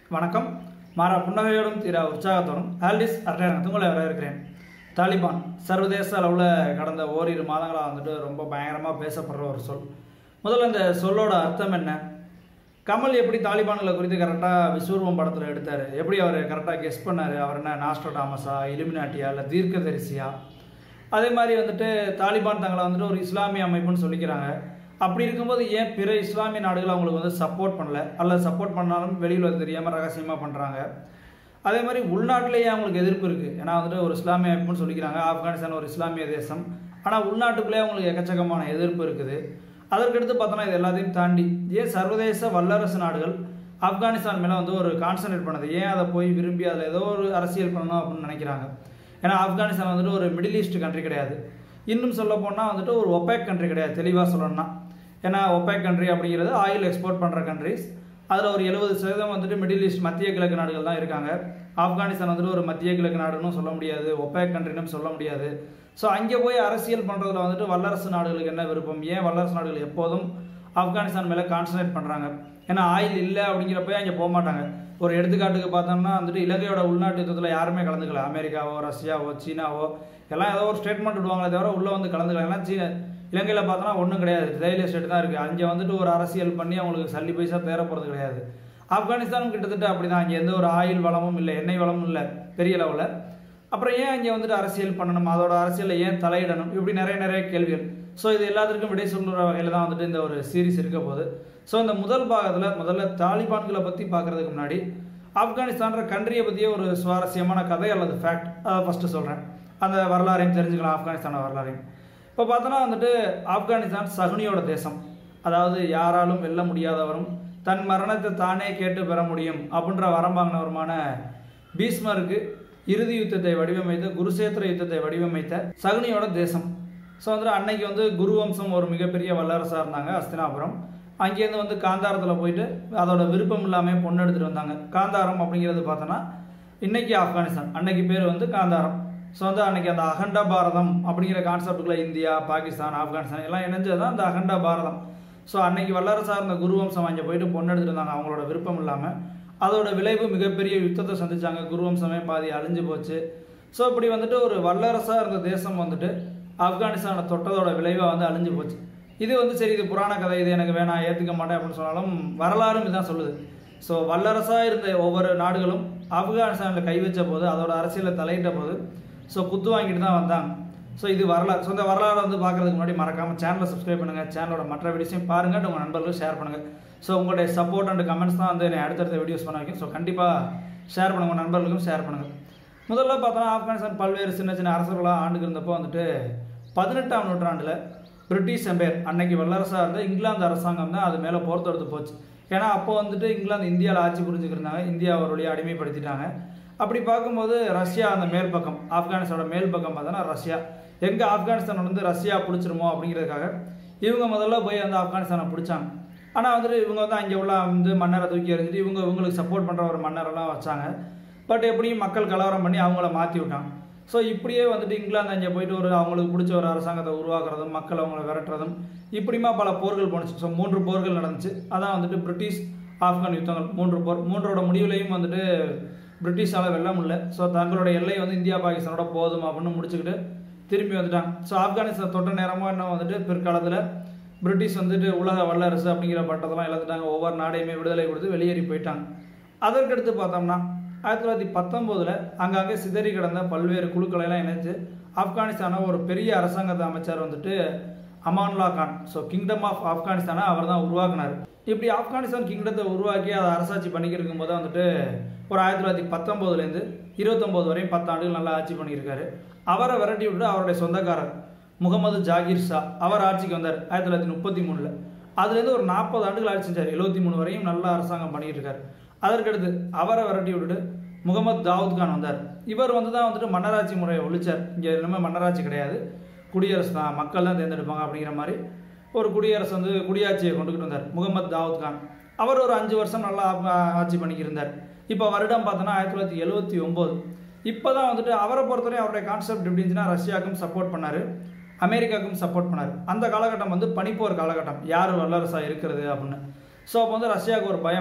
வணக்கம் மாறா புன்னகையோடும் தீரா உற்சாகத்தோடும் ஆல்டிஸ் அரட்டை உங்களை வரவேற்கிறேன் தாலிபான் சர்வதேச அளவில் கடந்த ஓரிரு மாதங்களாக வந்துட்டு ரொம்ப பயங்கரமாக பேசப்படுற ஒரு சொல் முதல்ல இந்த சொல்லோட அர்த்தம் என்ன கமல் எப்படி தாலிபான்களை குறித்து கரெக்டாக விஸ்வரூபம் படத்தில் எடுத்தார் எப்படி அவர் கரெக்டாக கெஸ் பண்ணார் அவர் என்ன நாஸ்ட்ரோடாமஸா இலுமினாட்டியா இல்லை தீர்க்கதரிசியா அதே மாதிரி வந்துட்டு தாலிபான் தங்களை வந்துட்டு ஒரு இஸ்லாமிய அமைப்புன்னு சொல்லிக்கிறாங்க அப்படி இருக்கும்போது ஏன் பிற இஸ்லாமிய நாடுகள் அவங்களுக்கு வந்து சப்போர்ட் பண்ணல அல்லது சப்போர்ட் பண்ணாலும் வெளியில் தெரியாமல் ரகசியமாக பண்ணுறாங்க அதே மாதிரி உள்நாட்டிலேயே அவங்களுக்கு எதிர்ப்பு இருக்குது ஏன்னா வந்துட்டு ஒரு இஸ்லாமிய அமைப்புன்னு சொல்லிக்கிறாங்க ஆப்கானிஸ்தான் ஒரு இஸ்லாமிய தேசம் ஆனால் உள்நாட்டுக்குள்ளேயே அவங்களுக்கு எக்கச்சக்கமான எதிர்ப்பு இருக்குது அதற்கடுத்து பார்த்தோன்னா இது எல்லாத்தையும் தாண்டி ஏன் சர்வதேச வல்லரசு நாடுகள் ஆப்கானிஸ்தான் மேலே வந்து ஒரு கான்சன்ட்ரேட் பண்ணது ஏன் அதை போய் விரும்பி அதில் ஏதோ ஒரு அரசியல் பண்ணணும் அப்படின்னு நினைக்கிறாங்க ஏன்னா ஆப்கானிஸ்தான் வந்துட்டு ஒரு மிடில் ஈஸ்ட் கண்ட்ரி கிடையாது இன்னும் சொல்ல போனால் வந்துட்டு ஒரு ஒப்பேக் கண்ட்ரி கிடையாது தெளிவாக சொல்லணும்னா ஏன்னா ஒப்பேக் கண்ட்ரி அப்படிங்கிறது ஆயில் எக்ஸ்போர்ட் பண்ணுற கண்ட்ரிஸ் அதில் ஒரு எழுபது சதவீதம் வந்துட்டு மிடில் ஈஸ்ட் மத்திய கிழக்கு நாடுகள் தான் இருக்காங்க ஆப்கானிஸ்தான் வந்துட்டு ஒரு மத்திய கிழக்கு நாடுன்னு சொல்ல முடியாது ஒப்பேக் கண்ட்ரினும் சொல்ல முடியாது ஸோ அங்கே போய் அரசியல் பண்ணுறதுல வந்துட்டு வல்லரசு நாடுகளுக்கு என்ன விருப்பம் ஏன் வல்லரசு நாடுகள் எப்போதும் ஆப்கானிஸ்தான் மேலே கான்சன்ட்ரேட் பண்ணுறாங்க ஏன்னா ஆயில் இல்லை அப்படிங்கிறப்ப அங்கே போக மாட்டாங்க ஒரு எடுத்துக்காட்டுக்கு பார்த்தோம்னா வந்துட்டு இலங்கையோட உள்நாட்டு யுத்தத்தில் யாருமே கலந்துக்கல அமெரிக்காவோ ரஷ்யாவோ சீனாவோ எல்லாம் ஏதோ ஒரு ஸ்டேட்மெண்ட் விடுவாங்களே தவிர உள்ளே வந்து கலந்துக்கலாம் ஏன்னா சீன இலங்கையில் பார்த்தோன்னா ஒன்றும் கிடையாது ரியல் எஸ்டேட் தான் இருக்குது அங்கே வந்துட்டு ஒரு அரசியல் பண்ணி அவங்களுக்கு சல்லி பைசா தேர போகிறது கிடையாது ஆப்கானிஸ்தானும் கிட்டத்தட்ட அப்படி தான் அங்கே எந்த ஒரு ஆயில் வளமும் இல்லை எண்ணெய் வளமும் இல்லை பெரிய லெவலில் அப்புறம் ஏன் அங்கே வந்துட்டு அரசியல் பண்ணணும் அதோட அரசியலில் ஏன் தலையிடணும் இப்படி நிறைய நிறைய கேள்விகள் ஸோ இது எல்லாத்துக்கும் விடை சொல்லுற வகையில் தான் வந்துட்டு இந்த ஒரு சீரிஸ் இருக்க போகுது ஸோ இந்த முதல் பாகத்தில் முதல்ல தாலிபான்களை பற்றி பார்க்குறதுக்கு முன்னாடி ஆப்கானிஸ்தான்ற கண்ட்ரியை பற்றியே ஒரு சுவாரஸ்யமான கதை அல்லது ஃபேக்ட் அதை ஃபஸ்ட்டு சொல்கிறேன் அந்த வரலாறையும் தெரிஞ்சுக்கலாம் ஆப்கானிஸ்தான வரலாறையும் இப்போ பார்த்தோன்னா வந்துட்டு ஆப்கானிஸ்தான் சகுனியோட தேசம் அதாவது யாராலும் வெல்ல முடியாதவரும் தன் மரணத்தை தானே கேட்டு பெற முடியும் அப்படின்ற வரம் வாங்கினவருமான பீஸ்மருக்கு இறுதி யுத்தத்தை வடிவமைத்த குருசேத்திர யுத்தத்தை வடிவமைத்த சகுனியோட தேசம் ஸோ வந்துட்டு அன்னைக்கு வந்து குருவம்சம் ஒரு மிகப்பெரிய வல்லரசாக இருந்தாங்க அஸ்தினாபுரம் அங்கேருந்து வந்து காந்தாரத்தில் போயிட்டு அதோட விருப்பம் இல்லாமல் பொண்ணு எடுத்துகிட்டு வந்தாங்க காந்தாரம் அப்படிங்கிறது பார்த்தோன்னா இன்னைக்கு ஆப்கானிஸ்தான் அன்னைக்கு பேர் வந்து காந்தாரம் ஸோ வந்து அன்னைக்கு அந்த அகண்டா பாரதம் அப்படிங்கிற கான்செப்டுக்குள்ள இந்தியா பாகிஸ்தான் ஆப்கானிஸ்தான் எல்லாம் இணைஞ்சது தான் அந்த அகண்டா பாரதம் ஸோ அன்னைக்கு வல்லரசாக இருந்த குருவம்சம் அங்கே போயிட்டு பொண்ணு எடுத்துட்டு இருந்தாங்க அவங்களோட விருப்பம் இல்லாமல் அதோட விளைவு மிகப்பெரிய யுத்தத்தை சந்திச்சாங்க குருவம்சமே பாதி அழிஞ்சு போச்சு ஸோ இப்படி வந்துட்டு ஒரு வல்லரசாக இருந்த தேசம் வந்துட்டு ஆப்கானிஸ்தானை தொட்டதோட விளைவாக வந்து அழிஞ்சு போச்சு இது வந்து சரி இது புராண கதை இது எனக்கு வேணாம் ஏற்றுக்க மாட்டேன் அப்படின்னு சொன்னாலும் வரலாறும் இதுதான் சொல்லுது ஸோ வல்லரசாக இருந்த ஒவ்வொரு நாடுகளும் ஆப்கானிஸ்தானில் கை வச்ச போது அதோட அரசியலில் தலையிட்ட போது ஸோ குத்து வாங்கிட்டு தான் வந்தாங்க ஸோ இது வரலாறு ஸோ இந்த வரலாறு வந்து பார்க்குறதுக்கு முன்னாடி மறக்காமல் சேனலை சப்ஸ்கிரைப் பண்ணுங்கள் சேனலோட மற்ற வீடியோஸையும் பாருங்கள் உங்கள் நண்பர்களுக்கு ஷேர் பண்ணுங்கள் ஸோ உங்களுடைய சப்போர்ட் அண்ட் கமெண்ட்ஸ் தான் வந்து என்னை அடுத்தடுத்த வீடியோஸ் பண்ண வைக்கும் ஸோ கண்டிப்பாக ஷேர் பண்ணுங்கள் உங்கள் நண்பர்களுக்கும் ஷேர் பண்ணுங்கள் முதல்ல பார்த்தோன்னா ஆப்கானிஸ்தான் பல்வேறு சின்ன சின்ன அரசர்களாக ஆண்டுக்கு இருந்தப்போ வந்துட்டு பதினெட்டாம் நூற்றாண்டில் பிரிட்டிஷ் எம்பையர் அன்னைக்கு வல்லரசாக இருந்த இங்கிலாந்து அரசாங்கம் தான் அது மேலே போர் தொடுத்து போச்சு ஏன்னா அப்போ வந்துட்டு இங்கிலாந்து இந்தியாவில் ஆட்சி புரிஞ்சுக்கிருந்தாங்க இந்தியா ஒரு வழியாக அடிமைப்படுத்திட்டாங்க அப்படி பார்க்கும்போது ரஷ்யா அந்த மேல் பக்கம் ஆப்கானிஸ்தானோட மேல் பக்கம் பார்த்தோன்னா ரஷ்யா எங்கே ஆப்கானிஸ்தான் வந்து ரஷ்யா பிடிச்சிருமோ அப்படிங்கிறதுக்காக இவங்க முதல்ல போய் வந்து ஆப்கானிஸ்தானை பிடிச்சாங்க ஆனால் வந்துட்டு இவங்க வந்து அங்கே உள்ள வந்து மன்னரை தூக்கி எறிஞ்சிட்டு இவங்க இவங்களுக்கு சப்போர்ட் பண்ணுற ஒரு மன்னரெல்லாம் வச்சாங்க பட் எப்படியும் மக்கள் கலவரம் பண்ணி அவங்கள மாற்றி விட்டாங்க ஸோ இப்படியே வந்துட்டு இங்கிலாந்து அங்கே போயிட்டு ஒரு அவங்களுக்கு பிடிச்ச ஒரு அரசாங்கத்தை உருவாக்குறதும் மக்கள் அவங்கள விரட்டுறதும் இப்படிமா பல போர்கள் போணுச்சு ஸோ மூன்று போர்கள் நடந்துச்சு அதான் வந்துட்டு பிரிட்டிஷ் ஆப்கான் யுத்தங்கள் மூன்று போர் மூன்றோட முடிவுலையும் வந்துட்டு பிரிட்டிஷால் வெல்ல முடியல ஸோ தங்களோட எல்லை வந்து இந்தியா பாகிஸ்தானோட போதும் அப்படின்னு முடிச்சுக்கிட்டு திரும்பி வந்துட்டாங்க ஸோ ஆப்கானிஸ்தான் தொட்ட நேரமாக என்ன வந்துட்டு பிற்காலத்தில் பிரிட்டிஷ் வந்துட்டு உலக வல்லரசு அப்படிங்கிற பட்டத்தெல்லாம் இழந்துட்டாங்க ஒவ்வொரு நாடையுமே விடுதலை கொடுத்து வெளியேறி போயிட்டாங்க அதற்கடுத்து பார்த்தோம்னா ஆயிரத்தி தொள்ளாயிரத்தி பத்தொம்போதில் அங்கங்கே சிதறி கிடந்த பல்வேறு குழுக்களை எல்லாம் இணைச்சு ஆப்கானிஸ்தானை ஒரு பெரிய அரசாங்கத்தை அமைச்சர் வந்துட்டு Amanullah Khan so kingdom of ஆப்கானிஸ்தானை அவர் தான் உருவாக்குனார் இப்படி ஆப்கானிஸ்தான் கிங்டத்தை உருவாக்கி அதை அரசாட்சி பண்ணிக்கிருக்கும் போது வந்துட்டு ஒரு ஆயிரத்தி தொள்ளாயிரத்தி பத்தொம்போதுலேருந்து இருபத்தொம்போது வரையும் பத்து ஆண்டுகள் நல்லா ஆட்சி பண்ணியிருக்காரு அவரை விரட்டி விட்டு அவருடைய சொந்தக்காரர் முகமது ஜாகிர் ஷா அவர் ஆட்சிக்கு வந்தார் ஆயிரத்தி தொள்ளாயிரத்தி முப்பத்தி மூணில் அதுலேருந்து ஒரு நாற்பது ஆண்டுகள் ஆட்சி செஞ்சார் எழுபத்தி மூணு வரையும் நல்ல அரசாங்கம் பண்ணிட்டு இருக்காரு அதற்கடுத்து அவரை விரட்டி விட்டுட்டு முகமது தாவூத் கான் வந்தார் இவர் வந்து தான் வந்துட்டு மன்னராட்சி முறையை ஒழிச்சார் இங்கே இனிமேல் மன்னராட்சி கிடையாது குடியரசு தான் மக்கள் தான் தேர்ந்தெடுப்பாங்க அப்படிங்கிற மாதிரி ஒரு குடியரசு வந்து குடியாட்சியை கொண்டுகிட்டு வந்தார் முகமது தாவூத் கான் அவர் ஒரு அஞ்சு வருஷம் நல்லா ஆட்சி பண்ணிக்கிருந்தார் இப்போ வருடம் பார்த்தோன்னா ஆயிரத்தி தொள்ளாயிரத்தி எழுபத்தி ஒம்பது இப்போ தான் வந்துட்டு அவரை பொறுத்தவரை அவருடைய கான்செப்ட் எப்படி இருந்துச்சுன்னா ரஷ்யாவுக்கும் சப்போர்ட் பண்ணார் அமெரிக்காவுக்கும் சப்போர்ட் பண்ணார் அந்த காலகட்டம் வந்து பனிப்போர் காலகட்டம் யார் வல்லரசாக இருக்கிறது அப்படின்னு ஸோ அப்போ வந்து ரஷ்யாவுக்கு ஒரு பயம்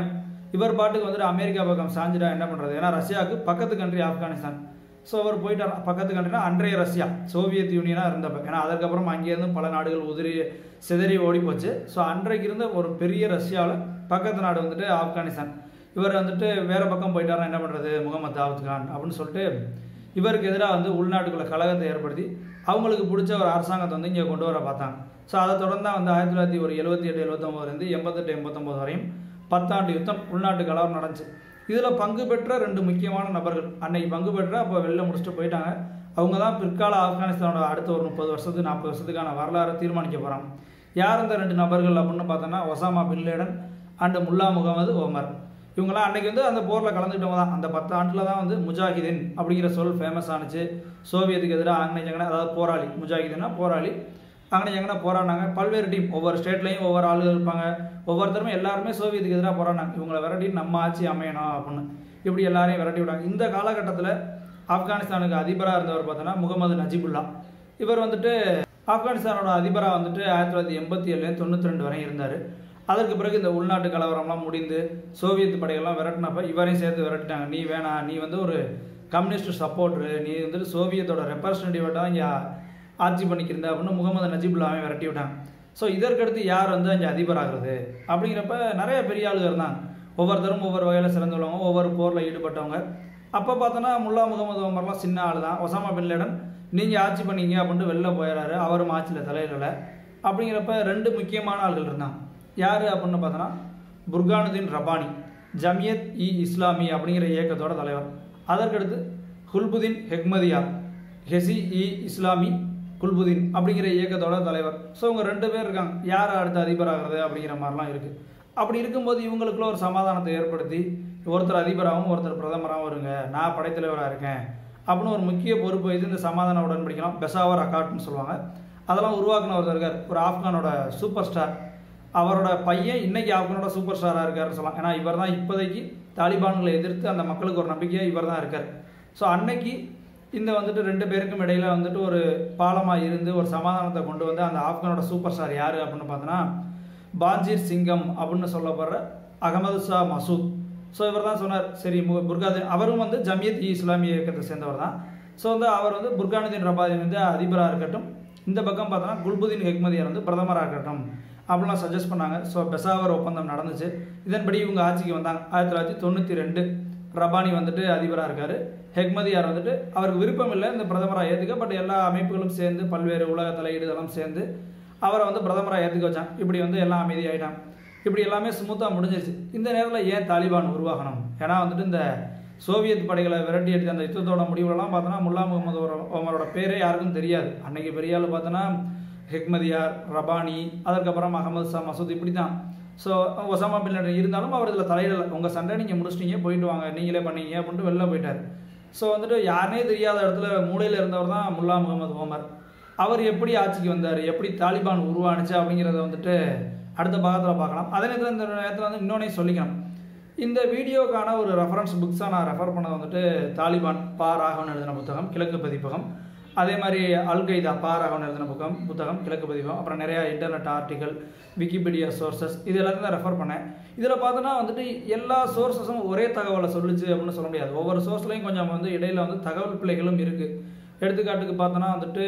இவர் பாட்டுக்கு வந்துட்டு அமெரிக்கா பக்கம் சாஞ்சிட்டா என்ன பண்ணுறது ஏன்னா ரஷ்யாவுக்கு பக்கத்து கண்ட்ரி ஆப்கானிஸ்தான் ஸோ அவர் போயிட்டார் பக்கத்து கண்ட்ரினா அன்றைய ரஷ்யா சோவியத் யூனியனாக இருந்தப்ப ஏன்னா அதற்கப்புறம் அங்கேருந்து பல நாடுகள் உதிரி சிதறி ஓடி போச்சு ஸோ அன்றைக்கு இருந்த ஒரு பெரிய ரஷ்யாவில் பக்கத்து நாடு வந்துட்டு ஆப்கானிஸ்தான் இவர் வந்துட்டு வேற பக்கம் போயிட்டாருன்னா என்ன பண்ணுறது முகமது தாவூத் கான் அப்படின்னு சொல்லிட்டு இவருக்கு எதிராக வந்து உள்நாட்டுக்குள்ள கழகத்தை ஏற்படுத்தி அவங்களுக்கு பிடிச்ச ஒரு அரசாங்கத்தை வந்து இங்கே கொண்டு வர பார்த்தாங்க ஸோ அதை தொடர்ந்து தான் வந்து ஆயிரத்தி தொள்ளாயிரத்தி ஒரு எழுபத்தி எட்டு எழுபத்தொம்போதுலேருந்து எண்பத்தெட்டு எண்பத்தொம்போது வரையும் பத்தாண்டு யுத்தம் உள்நாட்டு கலவரம் நடந்துச்சு இதில் பங்கு பெற்ற ரெண்டு முக்கியமான நபர்கள் அன்னைக்கு பங்கு பெற்ற அப்போ வெளில முடிச்சுட்டு போயிட்டாங்க அவங்க தான் பிற்கால ஆப்கானிஸ்தானோட அடுத்த ஒரு முப்பது வருஷத்துக்கு நாற்பது வருஷத்துக்கான வரலாறை தீர்மானிக்க போகிறாங்க யார் இந்த ரெண்டு நபர்கள் அப்படின்னு பார்த்தோன்னா Osama bin Laden and Mullah Mohammed Omar இவங்களாம் அன்னைக்கு வந்து அந்த போரில் கலந்துக்கிட்டவங்க தான் அந்த பத்து ஆண்டில் தான் வந்து முஜாஹிதீன் அப்படிங்கிற சொல் ஃபேமஸ் ஆனுச்சு சோவியத்துக்கு எதிராக ஆங்கில ஜங்கனா அதாவது போராளி முஜாஹிதீன்னா போராளி ஆங்கில ஜங்கனா போராடினாங்க பல்வேறு டீம் ஒவ்வொரு ஸ்டேட்லையும் ஒவ்வொரு ஆளுகள் இருப்பாங்க ஒவ்வொருத்தருமே எல்லாருமே சோவியத்துக்கு எதிராக போராடினாங்க இவங்களை விரட்டி நம்ம ஆட்சி அமையணும் அப்படின்னு இப்படி எல்லாரையும் விரட்டி விட்டாங்க இந்த காலகட்டத்தில் ஆப்கானிஸ்தானுக்கு அதிபராக இருந்தவர் பார்த்தோன்னா முகமது நஜிபுல்லா இவர் வந்துட்டு ஆப்கானிஸ்தானோட அதிபராக வந்துட்டு ஆயிரத்தி தொள்ளாயிரத்தி எண்பத்தி ஏழுலேருந்து தொண்ணூற்றி ரெண்டு வரையும் இருந்தார் அதற்கு பிறகு இந்த உள்நாட்டு கலவரம்லாம் முடிந்து சோவியத் படைகள்லாம் விரட்டினப்ப இவரையும் சேர்த்து விரட்டிட்டாங்க நீ வேணாம் நீ வந்து ஒரு கம்யூனிஸ்ட் சப்போர்ட்ரு நீ வந்துட்டு சோவியத்தோட ரெப்ரஸன்டேட்டிவாக தான் இங்கே ஆட்சி பண்ணிக்கிறந்த அப்படின்னு முகமது நஜிபுல்லாவே விரட்டி விட்டாங்க ஸோ இதற்கடுத்து யார் வந்து அங்கே அதிபராகிறது அப்படிங்கிறப்ப நிறைய பெரிய ஆளுங்க இருந்தாங்க ஒவ்வொருத்தரும் ஒவ்வொரு வகையில் சிறந்துள்ளவங்க ஒவ்வொரு போரில் ஈடுபட்டவங்க அப்போ பார்த்தோன்னா முல்லா முகமது உமர்லாம் சின்ன ஆள் தான் ஒசாமா பின் லேடன் நீங்கள் ஆட்சி பண்ணீங்க அப்படின்ட்டு வெளில போயிடறாரு அவரும் ஆட்சியில் தலையிடலை அப்படிங்கிறப்ப ரெண்டு முக்கியமான ஆள்கள் இருந்தாங்க யார் அப்படின்னு பார்த்தோன்னா புர்கானுதீன் ரபானி ஜமியத் இ இஸ்லாமி அப்படிங்கிற இயக்கத்தோட தலைவர் அதற்கடுத்து குல்புதீன் ஹெக்மதியார் ஹெசி இ இஸ்லாமி குல்புதீன் அப்படிங்கிற இயக்கத்தோட தலைவர் ஸோ இவங்க ரெண்டு பேர் இருக்காங்க யார் அடுத்த அதிபராகிறது அப்படிங்கிற மாதிரிலாம் இருக்குது அப்படி இருக்கும்போது இவங்களுக்குள்ள ஒரு சமாதானத்தை ஏற்படுத்தி ஒருத்தர் அதிபராகவும் ஒருத்தர் பிரதமராகவும் இருங்க நான் படைத்தலைவராக இருக்கேன் அப்படின்னு ஒரு முக்கிய பொறுப்பு இது இந்த சமாதான உடன்படிக்கலாம் பெசாவர் அக்காட்னு சொல்லுவாங்க அதெல்லாம் உருவாக்குன ஒருத்தர் இருக்கார் ஒரு ஆப்கானோட சூப்பர் ஸ்டார் அவரோட பையன் இன்னைக்கு ஆப்கானோட சூப்பர் ஸ்டாராக இருக்காருன்னு சொல்லலாம் ஏன்னா இவர் தான் இப்போதைக்கு தாலிபான்களை எதிர்த்து அந்த மக்களுக்கு ஒரு நம்பிக்கையாக இவர் தான் இருக்கார் ஸோ அன்னைக்கு இந்த வந்துட்டு ரெண்டு பேருக்கும் இடையில வந்துட்டு ஒரு பாலமாக இருந்து ஒரு சமாதானத்தை கொண்டு வந்து அந்த ஆப்கானோட சூப்பர் ஸ்டார் யார் அப்படின்னு பார்த்தோன்னா பாஞ்சீர் சிங்கம் அப்படின்னு சொல்லப்படுற அகமது ஷா மசூத் ஸோ இவர் தான் சொன்னார் சரி மு- புர்காதீன் அவரும் வந்து ஜமியத் இ இஸ்லாமிய இயக்கத்தை சேர்ந்தவர் தான் ஸோ வந்து அவர் வந்து புர்கானுதீன் ரபாதீன் வந்து அதிபராக இருக்கட்டும் இந்த பக்கம் பார்த்தோன்னா குல்புதீன் ஹெக்மதியார் வந்து பிரதமராக இருக்கட்டும் அப்படிலாம் சஜஸ்ட் பண்ணாங்க ஸோ பெசாவர் ஒப்பந்தம் நடந்துச்சு இதன்படி இவங்க ஆட்சிக்கு வந்தாங்க ஆயிரத்தி தொள்ளாயிரத்தி தொண்ணூற்றி ரெண்டு ரபானி வந்துட்டு அதிபராக இருக்கார் ஹெக்மதியார் வந்துட்டு அவருக்கு விருப்பம் இல்லை இந்த பிரதமராக ஏற்றுக்க பட் எல்லா அமைப்புகளும் சேர்ந்து பல்வேறு உலக தலையீடுகளும் சேர்ந்து அவரை வந்து பிரதமராக ஏற்றுக்க வச்சான் இப்படி வந்து எல்லாம் அமைதியாயிட்டான் இப்படி எல்லாமே ஸ்மூத்தாக முடிஞ்சிருச்சு இந்த நேரத்தில் ஏன் தாலிபான் உருவாகணும் ஏன்னா வந்துட்டு இந்த சோவியத் படைகளை விரட்டி அடித்த அந்த யுத்தத்தோட முடிவுலலாம் பார்த்தோன்னா முல்லா முகமது ஒர- ஒமரோட பேரே யாருக்கும் தெரியாது அன்னைக்கு பெரிய ஆள் பார்த்தோன்னா ஹெக்மதியார் ரபானி அதற்கப்புறம் அகமது ஷா மசூத் இப்படி தான் ஸோ ஒசாமா பின் லேடன் இருந்தாலும் அவர் இதில் தலையிடல உங்கள் சண்டை நீங்கள் முடிச்சிட்டீங்க போயிட்டு வாங்க நீங்களே பண்ணீங்க அப்படின்ட்டு வெளில போயிட்டார் ஸோ வந்துட்டு யாருனே தெரியாத இடத்துல மூலையில் இருந்தவர் தான் முல்லா முகமது ஓமர் அவர் எப்படி ஆட்சிக்கு வந்தார் எப்படி தாலிபான் உருவானுச்சு அப்படிங்கிறத வந்துட்டு அடுத்த பாகத்தில் பார்க்கலாம் அதே நேரத்தில் இந்த நேரத்தில் வந்து இன்னொன்னையும் சொல்லிக்கணும் இந்த வீடியோக்கான ஒரு ரெஃபரன்ஸ் புக்ஸாக நான் ரெஃபர் பண்ணது வந்துட்டு தாலிபான் பா ராகவன் எழுதின புத்தகம் கிழக்கு பதிப்பகம் அதே மாதிரி அல் கைதா பா ராகவன் எழுதின புத்தகம் புத்தகம் கிழக்கு பதிப்பகம் அப்புறம் நிறையா இன்டர்நெட் ஆர்டிகல் விக்கிபீடியா சோர்சஸ் இது எல்லாத்தையும் தான் ரெஃபர் பண்ணேன் இதில் பார்த்தோன்னா வந்துட்டு எல்லா சோர்ஸஸும் ஒரே தகவலை சொல்லுச்சு அப்படின்னு சொல்ல முடியாது ஒவ்வொரு சோர்ஸ்லையும் கொஞ்சம் வந்து இடையில வந்து தகவல் பிள்ளைகளும் இருக்குது எடுத்துக்காட்டுக்கு பார்த்தோன்னா வந்துட்டு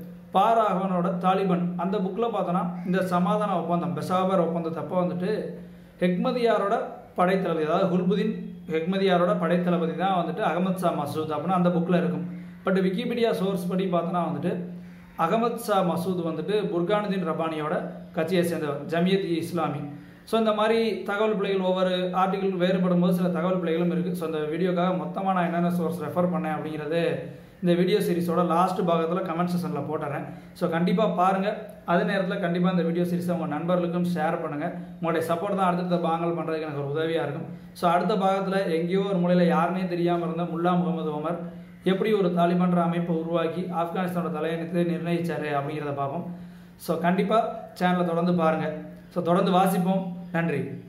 பாராகவனோட தாலிபன் அந்த புக்கில் பார்த்தோன்னா இந்த சமாதான ஒப்பந்தம் பெசாபர் ஒப்பந்தத்தப்போ வந்துட்டு ஹெக்மதியாரோட படைத்தளபதி அதாவது குல்புதீன் ஹெக்மதியாரோட படைத்தளபதி தான் வந்துட்டு அகமது ஷா மசூத் அப்படின்னு அந்த புக்கில் இருக்கும் பட் விக்கிபீடியா சோர்ஸ் படி பார்த்தோன்னா வந்துட்டு அகமது ஷா மசூத் வந்துட்டு புர்கானுதீன் ரபானியோட கட்சியை சேர்ந்தவர் ஜமியத் இ இஸ்லாமி ஸோ இந்த மாதிரி தகவல் பிள்ளைகள் ஒவ்வொரு ஆர்டிகிள் வேறுபடும் போது சில தகவல் பிள்ளைகளும் இருக்குது ஸோ இந்த வீடியோக்காக மொத்தமாக நான் என்னென்ன சோர்ஸ் ரெஃபர் பண்ணேன் அப்படிங்கிறது இந்த வீடியோ சீரிஸோட லாஸ்ட் பாகத்தில் கமெண்ட் செஷனில் போட்டுறேன் ஸோ கண்டிப்பாக பாருங்கள் அதே நேரத்தில் கண்டிப்பாக இந்த வீடியோ சீரிஸை உங்கள் நண்பர்களுக்கும் ஷேர் பண்ணுங்கள் உங்களுடைய சப்போர்ட் தான் அடுத்தடுத்த பாகங்கள் பண்ணுறதுக்கு எனக்கு ஒரு உதவியாக இருக்கும் ஸோ அடுத்த பாகத்தில் எங்கேயோ ஒரு மூலையில் யாருனே தெரியாமல் இருந்த முல்லா முகமது உமர் எப்படி ஒரு தாலிபான்ற அமைப்பை உருவாக்கி ஆப்கானிஸ்தானோட தலையெழுத்து நிர்ணயிச்சாரு அப்படிங்கிறத பார்ப்போம் ஸோ கண்டிப்பாக சேனலை தொடர்ந்து பாருங்கள் ஸோ தொடர்ந்து வாசிப்போம் நன்றி